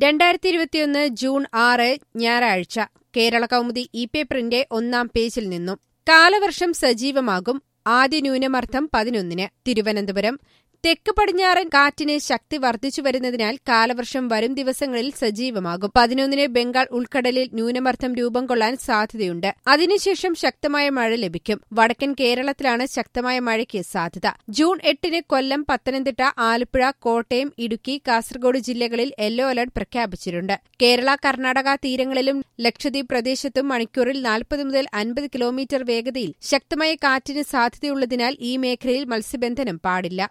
രണ്ടായിരത്തി ഇരുപത്തിയൊന്ന് ജൂൺ ആറ് ഞായറാഴ്ച കേരള കൗമുദി ഇ പേപ്പറിന്റെ ഒന്നാം പേജിൽ നിന്നും കാലവർഷം സജീവമാകും ആദ്യ ന്യൂനമർദ്ദം പതിനൊന്നിന് തിരുവനന്തപുരം തെക്ക് പടിഞ്ഞാറൻ കാറ്റിന് ശക്തി വർദ്ധിച്ചു വരുന്നതിനാൽ കാലവർഷം വരും ദിവസങ്ങളിൽ സജീവമാകും പതിനൊന്നിന് ബംഗാൾ ഉൾക്കടലിൽ ന്യൂനമർദ്ദം രൂപം കൊള്ളാൻ സാധ്യതയുണ്ട് അതിനുശേഷം ശക്തമായ മഴ ലഭിക്കും വടക്കൻ കേരളത്തിലാണ് ശക്തമായ മഴയ്ക്ക് സാധ്യത ജൂൺ എട്ടിന് കൊല്ലം പത്തനംതിട്ട ആലപ്പുഴ കോട്ടയം ഇടുക്കി കാസർഗോഡ് ജില്ലകളിൽ യെല്ലോ അലർട്ട് പ്രഖ്യാപിച്ചിട്ടുണ്ട് കേരള കർണാടക തീരങ്ങളിലും ലക്ഷദ്വീപ് പ്രദേശത്തും മണിക്കൂറിൽ നാൽപ്പത് മുതൽ അൻപത് കിലോമീറ്റർ വേഗതയിൽ ശക്തമായ കാറ്റിന് സാധ്യതയുള്ളതിനാൽ ഈ മേഖലയിൽ മത്സ്യബന്ധനം പാടില്ല